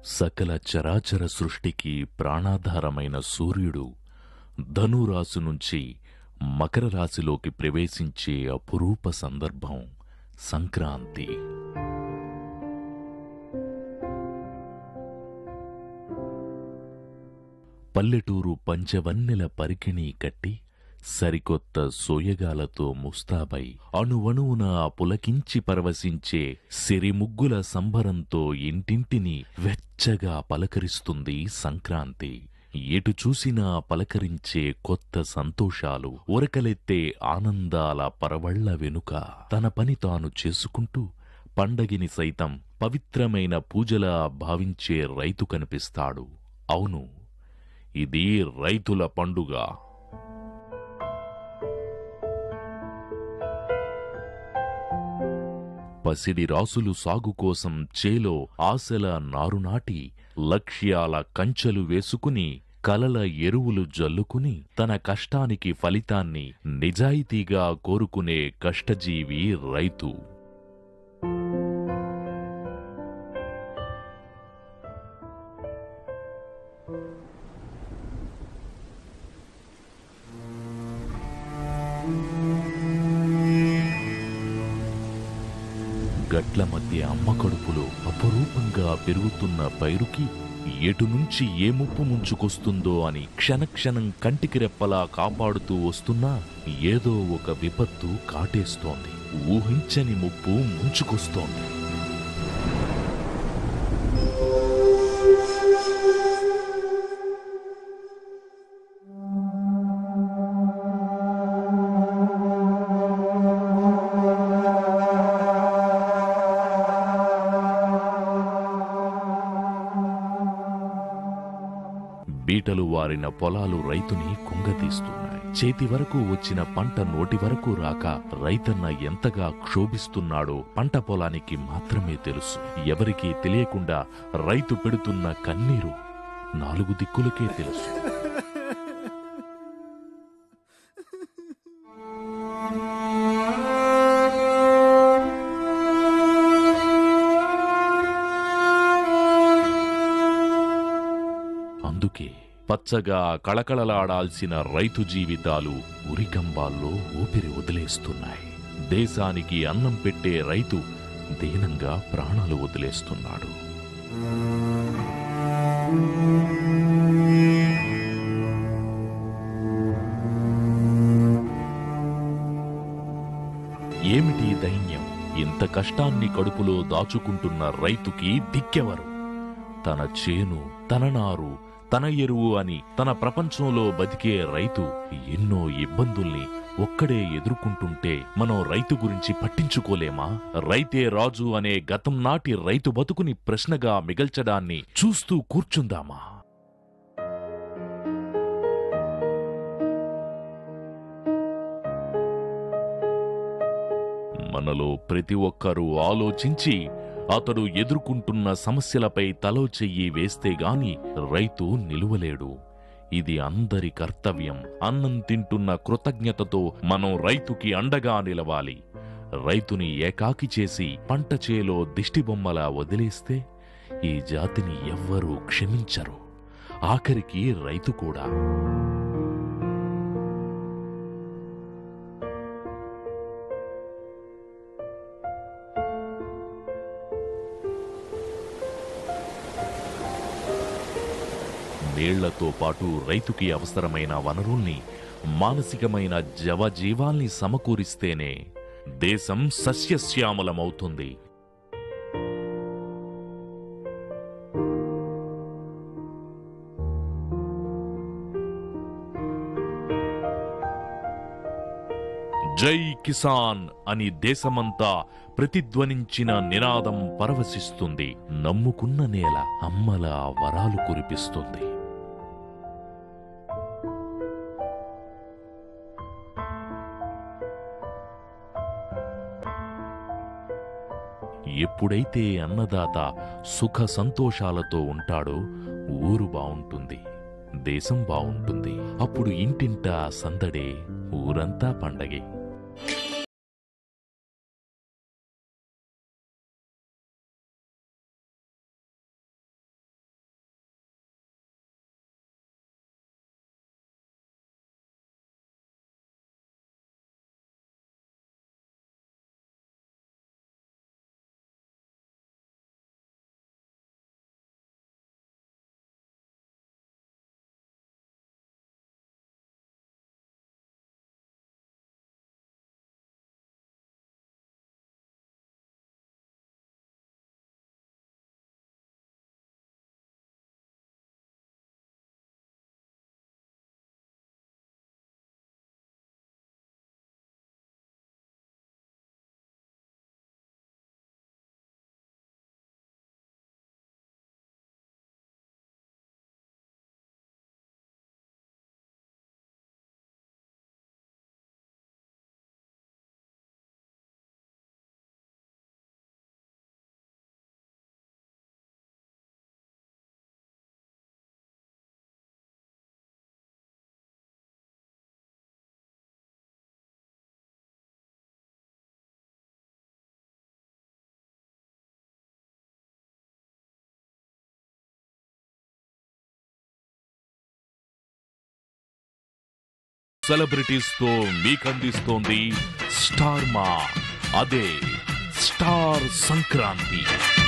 సకల చరాచర సృష్టికి ప్రాణాధారమైన సూర్యుడు ధనురాశి నుంచి మకర రాశిలోకి ప్రవేశించే అపురూప సందర్భం సంక్రాంతి పల్లెటూరు పంచవన్నెల పరికిణీ కట్టి సరికొత్త సోయగాలతో ముస్తాబై అణువణువున పులకించి పరవశించే సిరిముగ్గుల సంబరంతో ఇంటింటిని వెచ్చగా పలకరిస్తుంది సంక్రాంతి ఎటు చూసినా పలకరించే కొత్త సంతోషాలు ఉరకలెత్తే ఆనందాల పరవళ్ల వెనుక తన పని తాను చేసుకుంటూ పండగిని సైతం పవిత్రమైన పూజలా భావించే రైతు కనిపిస్తాడు అవును ఇది రైతుల పండుగ పసిడి రాసులు సాగు కోసం చేలో ఆశల నారునాటి లక్ష్యాల కంచెలు వేసుకుని కలల ఎరువులు జల్లుకుని తన కష్టానికి ఫలితాన్ని నిజాయితీగా కోరుకునే కష్టజీవి రైతు గట్ల మధ్య అమ్మ కడుపులో అపరూపంగా పెరుగుతున్న పైరుకి ఎటు నుంచి ఏ ముప్పు ముంచుకొస్తుందో అని క్షణక్షణం కంటికి రెప్పలా కాపాడుతూ వస్తున్నా ఏదో ఒక విపత్తు కాటేస్తోంది ఊహించని ముప్పు ముంచుకొస్తోంది బీటలు వారిన పొలాలు రైతుని కుంగతీస్తున్నాయి చేతి వరకు వచ్చిన పంట నోటి వరకు రాక రైతన్న ఎంతగా క్షోభిస్తున్నాడో పంట పొలానికి మాత్రమే తెలుసు ఎవరికీ తెలియకుండా రైతు పెడుతున్న కన్నీరు నాలుగు దిక్కులకే తెలుసు అందుకే పచ్చగా కళకళలాడాల్సిన రైతు జీవితాలు ఉరికంబాల్లో ఊపిరి వదిలేస్తున్నాయి దేశానికి అన్నం పెట్టే రైతు దీనంగా ప్రాణాలు వదిలేస్తున్నాడు ఏమిటి ఈ దైన్యం ఇంత కష్టాన్ని కడుపులో దాచుకుంటున్న రైతుకి దిక్కెవరు తన చేను తన నారు తన ఎరువు అని తన ప్రపంచంలో బతికే రైతు ఎన్నో ఇబ్బందుల్ని ఒక్కడే ఎదుర్కొంటుంటే మనం రైతు గురించి పట్టించుకోలేమా రైతే రాజు అనే గతం నాటి రైతు బతుకుని ప్రశ్నగా మిగల్చడాన్ని చూస్తూ కూర్చుందామా మనలో ప్రతి ఒక్కరూ ఆలోచించి అతడు ఎదుర్కొంటున్న సమస్యలపై తలో చెయ్యి వేస్తే గాని రైతు నిలువలేడు ఇది అందరి కర్తవ్యం అన్నం తింటున్న కృతజ్ఞతతో మనం రైతుకి అండగా నిలవాలి రైతుని ఏకాకి చేసి పంట చేలో దిష్టిబొమ్మలా వదిలేస్తే ఈ జాతిని ఎవ్వరూ క్షమించరు ఆఖరికి రైతు కూడా నీళ్లతో పాటు రైతుకి అవసరమైన వనరుల్ని మానసికమైన జవజీవాల్ని సమకూరిస్తేనే దేశం సస్యశ్యామలమవుతుంది జై కిసాన్ అని దేశమంతా ప్రతిధ్వనించిన నినాదం పరవశిస్తుంది నమ్ముకున్న నేల అమ్మల వరాలు కురిపిస్తుంది ఎప్పుడైతే అన్నదాత సుఖ సంతోషాలతో ఉంటాడో ఊరు బావుంటుంది దేశం బావుంటుంది అప్పుడు ఇంటింటా సందడే ఊరంతా పండగే సెలబ్రిటీస్ తో మీకందిస్తోంది స్టార్ మా అదే స్టార్ సంక్రాంతి